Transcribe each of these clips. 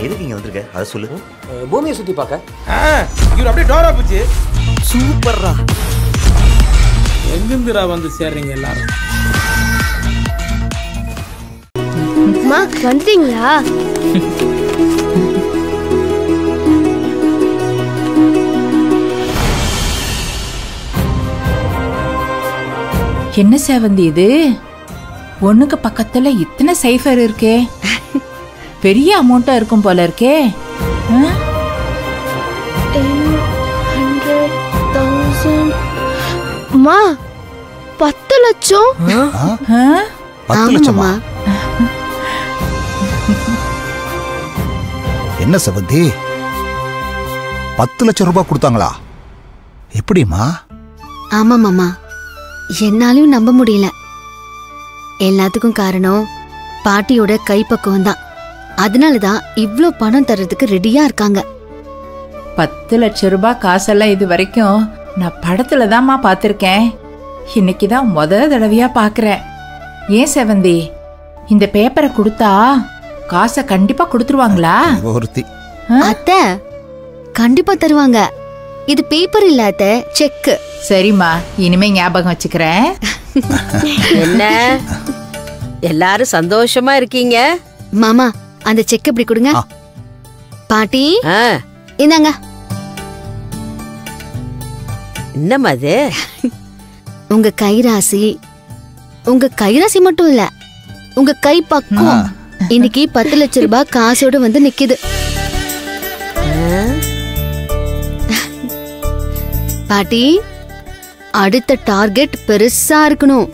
எதுக்கு இங்க வந்திருக்க அதை சொல்லு அஹ், பூமியை சுத்தி பார்க்க ஆ, இவர் அப்படியே டோரா போச்சு சூப்பர்ரா எங்கிருந்துடா வந்து சேர்றீங்க எல்லாரும் அம்மா வந்துட்டீங்களா என்ன சேவந்தி இது ஒண்ணுக்கு பக்கத்துல இத்தனை சைஃபர் இருக்கே பெரிய அமௌண்ட்டா இருக்கும் போல இருக்கே ஆ? டென் ஹண்ட்ரட் தௌசண்ட் அம்மா பத்து லட்சம் ஆ? பத்து லட்சமா என்ன சபந்தி பத்து லட்சம் ரூபாய் கொடுத்தாங்களா எப்படிம்மா ஆமா மாமா என்னாலையும் நம்ப முடியல எல்லாத்துக்கும் காரணம் பாட்டியோட கைப்பக்குவம் தான் அதனாலதான் இவ்ளோ பணம் தர்றதுக்கு ரெடியா இருக்காங்க பத்து லட்ச ரூபாய் காசெல்லாம் இது வரைக்கும் நான் படத்துல தான்மா பார்த்திருக்கேன் இன்னைக்கு தான் முத தடவையா பார்க்கறேன் ஏன் செவந்தி இந்த பேப்பரை கொடுத்தா காசை கண்டிப்பா கொடுத்துருவாங்களா ஒருத்தி அத்தை கண்டிப்பா தருவாங்க இது பேப்பர் இல்லாத செக்கு சரிம்மா இனிமே ஞாபகம் வச்சுக்கிறேன் என்ன எல்லாரும் சந்தோஷமா இருக்கீங்க மாமா அந்த செக் இப்படி கொடுங்க ஆ. பாட்டி ஆ, இந்தாங்க என்னம்மா அது உங்க கைராசி உங்க கைராசி மட்டும் இல்ல உங்க கை பக்குவம் இன்னைக்கு பத்து லட்ச ரூபாய் காசோட வந்து நிக்குது பாட்டி அடுத்த டார்கெட் பெருசா இருக்கணும்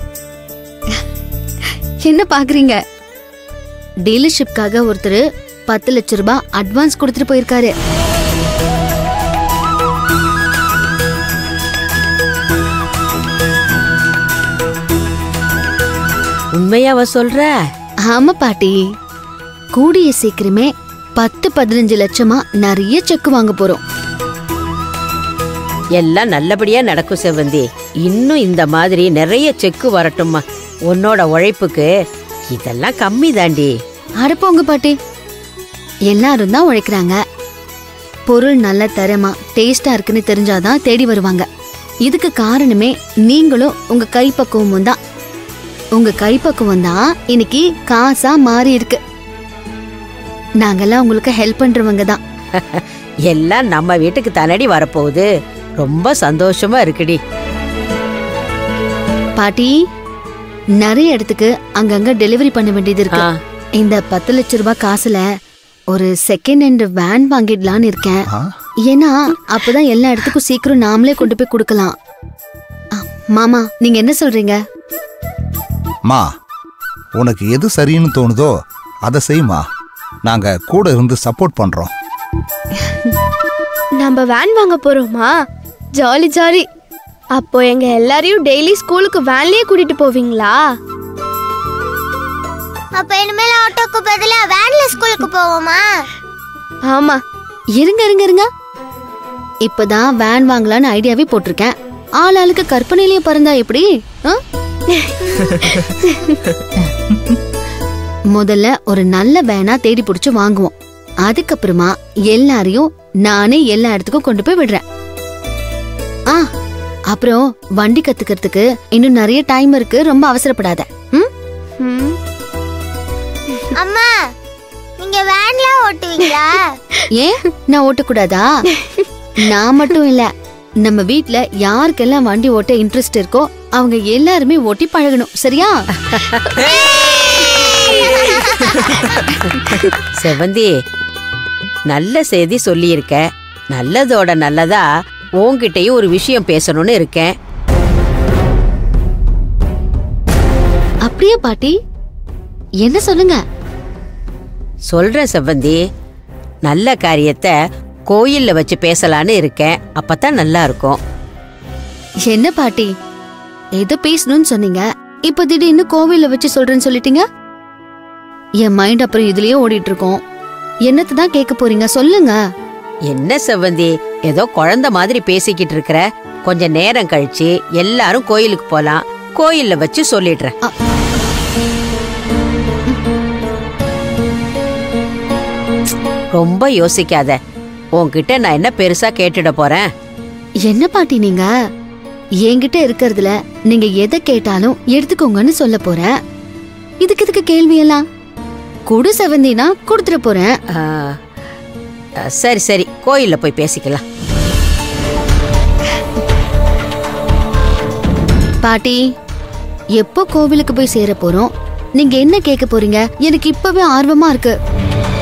என்ன பாக்குறீங்க டீலர்ஷிப்காக ஒருத்தர் பத்து லட்ச ரூபாய் அட்வான்ஸ் கொடுத்துட்டு போயிருக்காரு உண்மையாவ சொல்ற ஆமா பாட்டி கூடிய சீக்கிரமே பத்து பதினஞ்சு லட்சமா நிறைய செக் வாங்க போறோம் எல்லாம் நல்லபடியா நடக்கும் செவ்வந்தி இன்னும் இந்த மாதிரி நிறைய செக்கு வரட்டும்மா உன்னோட உழைப்புக்கு இதெல்லாம் கம்மி தாண்டி அடப்போங்க பாட்டி எல்லாரும் தான் உழைக்கிறாங்க பொருள் நல்ல தரமா டேஸ்டா இருக்குன்னு தெரிஞ்சாதான் தேடி வருவாங்க இதுக்கு காரணமே நீங்களும் உங்க கைப்பக்குவமும் தான் உங்க கைப்பக்குவம் தான் இன்னைக்கு காசா மாறி இருக்கு நாங்கெல்லாம் உங்களுக்கு ஹெல்ப் பண்றவங்க தான் எல்லாம் நம்ம வீட்டுக்கு தானடி வரப்போகுது ரொம்ப சந்தோஷமா இருக்குடி பாட்டி நிறைய இடத்துக்கு அங்கங்க டெலிவரி பண்ண வேண்டியது இருக்கு ஆ. இந்த பத்து லட்ச ரூபாய் காசுல ஒரு செகண்ட் ஹேண்ட் வேன் வாங்கிடலான்னு இருக்கேன் ஆ? ஏன்னா அப்பதான் எல்லா இடத்துக்கும் சீக்கிரம் நாமளே கொண்டு போய் கொடுக்கலாம் ஆ, மாமா நீங்க என்ன சொல்றீங்க மா உனக்கு எது சரின்னு தோணுதோ அதை செய்யுமா நாங்க கூட இருந்து சப்போர்ட் பண்றோம் நம்ம வேன் வாங்க போறோமா ஜாலி ஜாலி அப்போ எங்க எல்லாரையும் டெய்லி ஸ்கூலுக்கு வேன்லயே கூட்டிட்டு போவீங்களா அப்ப இனிமேல் ஆட்டோக்கு பதிலா வேன்ல ஸ்கூலுக்கு போவோமா ஆமா இருங்க இருங்க இருங்க இப்பதான் வேன் வாங்கலாம்னு ஐடியாவே போட்டிருக்கேன் ஆள் ஆளுக்கு கற்பனையிலேயே பறந்தா எப்படி ஆ? முதல்ல ஒரு நல்ல வேனா தேடி பிடிச்சு வாங்குவோம் அதுக்கப்புறமா எல்லாரையும் நானே எல்லா இடத்துக்கும் கொண்டு போய் விடுறேன் ஆ அப்புறம் வண்டி கத்துக்கிறதுக்கு இன்னும் நிறைய டைம் இருக்கு ரொம்ப அவசரப்படாத ம் ம், அம்மா நீங்க வேன்ல ஓட்டுவீங்களா ஏன் நான் ஓட்டக்கூடாதா நான் மட்டும் இல்ல நம்ம வீட்ல யாருக்கெல்லாம் வண்டி ஓட்ட இன்ட்ரெஸ்ட் இருக்கோ அவங்க எல்லாருமே ஓட்டி பழகணும் சரியா செவந்தி நல்ல செய்தி சொல்லியிருக்க நல்லதோட நல்லதா உன்கிட்டயும் ஒரு விஷயம் பேசணும்னு இருக்கேன் அப்படியே பாட்டி என்ன சொல்லுங்க சொல்றேன் செவ்வந்தி நல்ல காரியத்தை கோயில்ல வச்சு பேசலான்னு இருக்கேன் அப்பதான் நல்லா இருக்கும் என்ன பாட்டி ஏதோ பேசணும்னு சொன்னீங்க இப்ப திடீர்னு கோவில்ல வச்சு சொல்றேன்னு சொல்லிட்டீங்க என் மைண்ட் அப்புறம் இதுலயே ஓடிட்டு இருக்கோம் என்னத்தை தான் கேட்க போறீங்க சொல்லுங்க என்ன செவ்வந்தி ஏதோ குழந்தை மாதிரி பேசிக்கிட்டு இருக்கிற கொஞ்ச நேரம் கழிச்சு எல்லாரும் கோயிலுக்கு போலாம் கோயில்ல வச்சு சொல்லிடுறேன் ரொம்ப யோசிக்காத உன்கிட்ட நான் என்ன பெருசா கேட்டுட போறேன் என்ன பாட்டி நீங்க என்கிட்ட இருக்கறதுல நீங்க எதை கேட்டாலும் எடுத்துக்கோங்கன்னு சொல்ல போறேன் இதுக்கு இதுக்கு கேள்வி எல்லாம் குடு செவந்தினா கொடுத்துட போறேன் ஆ, ஆ, சரி சரி கோயில்ல போய் பேசிக்கலாம் பாட்டி எப்போ கோவிலுக்கு போய் சேர போறோம் நீங்க என்ன கேட்க போறீங்க எனக்கு இப்பவே ஆர்வமா இருக்கு